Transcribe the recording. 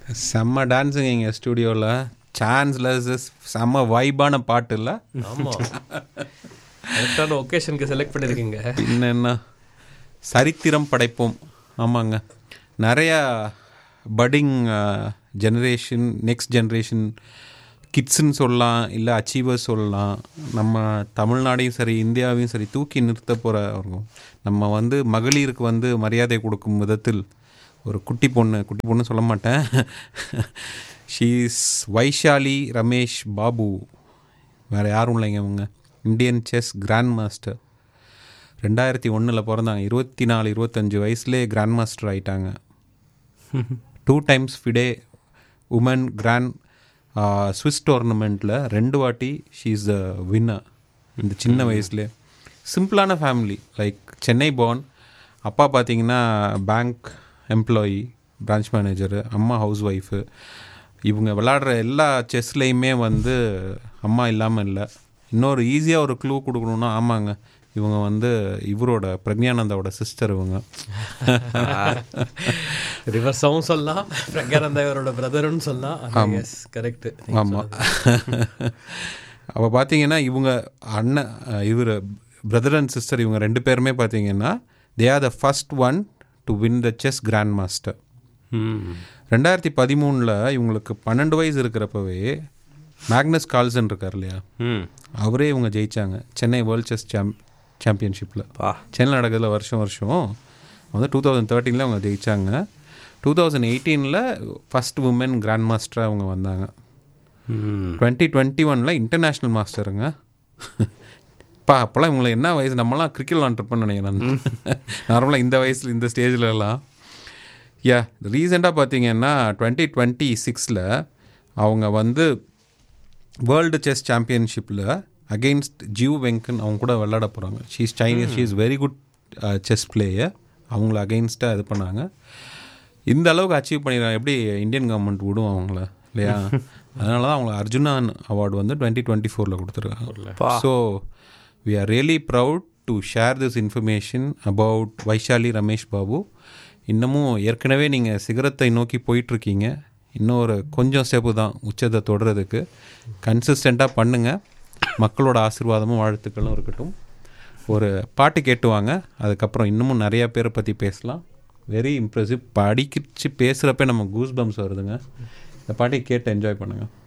செம்ம டான்ஸுங்க இங்கே ஸ்டூடியோவில் சான்ஸ்லெஸ் செம்ம வைபான பாட்டு இல்லை ஆமாம் கரெக்டான ஒகேஷனுக்கு செலக்ட் பண்ணியிருக்கீங்க என்னென்ன சரித்திரம் படைப்போம் ஆமாங்க நிறையா பட்டிங் ஜெனரேஷன் நெக்ஸ்ட் ஜெனரேஷன் கிட்ஸுன்னு சொல்லலாம் இல்லை அச்சீவர்ஸ் சொல்லலாம் நம்ம தமிழ்நாடையும் சரி இந்தியாவையும் சரி தூக்கி நிறுத்த போகிற நம்ம வந்து மகளிருக்கு வந்து மரியாதை கொடுக்கும் விதத்தில் ஒரு குட்டி பொண்ணு குட்டி பொண்ணு சொல்ல மாட்டேன் ஷீஸ் வைஷாலி ரமேஷ் பாபு வேறு யாரும் இல்லைங்க இவங்க இந்தியன் செஸ் கிராண்ட் மாஸ்டர் ரெண்டாயிரத்தி ஒன்றில் பிறந்தாங்க இருபத்தி நாலு இருபத்தஞ்சி வயசுலேயே கிராண்ட் மாஸ்டர் ஆயிட்டாங்க two times FIDE woman grand Swiss டோர்னமெண்ட்டில் ரெண்டு வாட்டி ஷீ இஸ் த வின்னர் இந்த சின்ன வயசுலேயே சிம்பிளான ஃபேமிலி லைக் சென்னை போர்ன் அப்பா பார்த்தீங்கன்னா பேங்க் எம்ப்ளாயி பிரான்ச் மேனேஜரு அம்மா ஹவுஸ் ஒய்ஃபு இவங்க விளாடுற எல்லா செஸ்லேயுமே வந்து அம்மா இல்லாமல் இல்லை இன்னொரு ஈஸியாக ஒரு க்ளூ கொடுக்கணுன்னா ஆமாங்க இவங்க வந்து இவரோட பிரக்ஞானந்தாவோட சிஸ்டர் இவங்க ரிவர்ஸாகவும் சொல்லலாம் பிரகானந்தாவரோட பிரதர்னு சொல்லலாம் எஸ் கரெக்ட் ஆமாம் அப்போ பார்த்தீங்கன்னா இவங்க அண்ணன் இவர் பிரதர் அண்ட் சிஸ்டர் இவங்க ரெண்டு பேருமே பார்த்தீங்கன்னா they are the first one to win the chess grand master ரெண்டாயிரத்தி பதிமூணில் இவங்களுக்கு பன்னெண்டு வயசு இருக்கிறப்பவே மேக்னஸ் கால்சன் இருக்கார் இல்லையா அவரே இவங்க ஜெயிச்சாங்க சென்னை வேர்ல்ட் செஸ் சாம்ப் சாம்பியன்ஷிப்பில் பா சென்னை நடக்கிறதுல வருஷம் வருஷம் வந்து டூ தௌசண்ட் தேர்ட்டீனில் அவங்க ஜெயிச்சாங்க டூ தௌசண்ட் எயிட்டீனில் ஃபஸ்ட் உமன் கிராண்ட் மாஸ்டராக அவங்க வந்தாங்க டுவெண்ட்டி டுவெண்ட்டி ஒனில் இன்டர்நேஷ்னல் மாஸ்டருங்க பா அப்போல்லாம் இவங்களுக்கு என்ன வயசு நம்மலாம் கிரிக்கெட் விளாண்டுருப்பேன்னு நினைக்கிறேன் நார்மலாக இந்த வயசில் இந்த ஸ்டேஜில் எல்லாம் யா ரீசெண்டாக பார்த்தீங்கன்னா டுவெண்ட்டி டுவெண்ட்டி சிக்ஸில் அவங்க வந்து வேர்ல்டு செஸ் சாம்பியன்ஷிப்பில் அகெயின்ஸ்ட் ஜிவ் வெங்கன் அவங்க கூட விளையாட போகிறாங்க she's Chinese she is very good chess player அவங்கள அகெயின்ஸ்டாக இது பண்ணாங்க இந்த அளவுக்கு அச்சீவ் பண்ணிடுறாங்க எப்படி இந்தியன் கவர்மெண்ட் விடும் அவங்கள இல்லையா அதனால தான் அவங்களுக்கு அர்ஜுனான் அவார்டு வந்து டுவெண்ட்டி டுவெண்ட்டி ஃபோரில் கொடுத்துருக்காங்க so we are really proud to share this information about Vaishali Ramesh Babu இன்னமும் ஏற்கனவே நீங்கள் சிகரத்தை நோக்கி போயிட்டுருக்கீங்க இன்னும் ஒரு கொஞ்சம் ஸ்டெப்பு தான் உச்சத்தை தொடுறதுக்கு கன்சிஸ்டண்ட்டாக பண்ணுங்கள் மக்களோட ஆசீர்வாதமும் வாழ்த்துக்களும் இருக்கட்டும் ஒரு பாட்டு கேட்டுவாங்க அதுக்கப்புறம் இன்னமும் நிறையா பேரை பற்றி பேசலாம் வெரி இம்ப்ரெசிவ் படிக்கிச்சு பேசுகிறப்ப நம்ம கூஸ் பம்ஸ் வருதுங்க இந்த பாட்டை கேட்டு என்ஜாய் பண்ணுங்கள்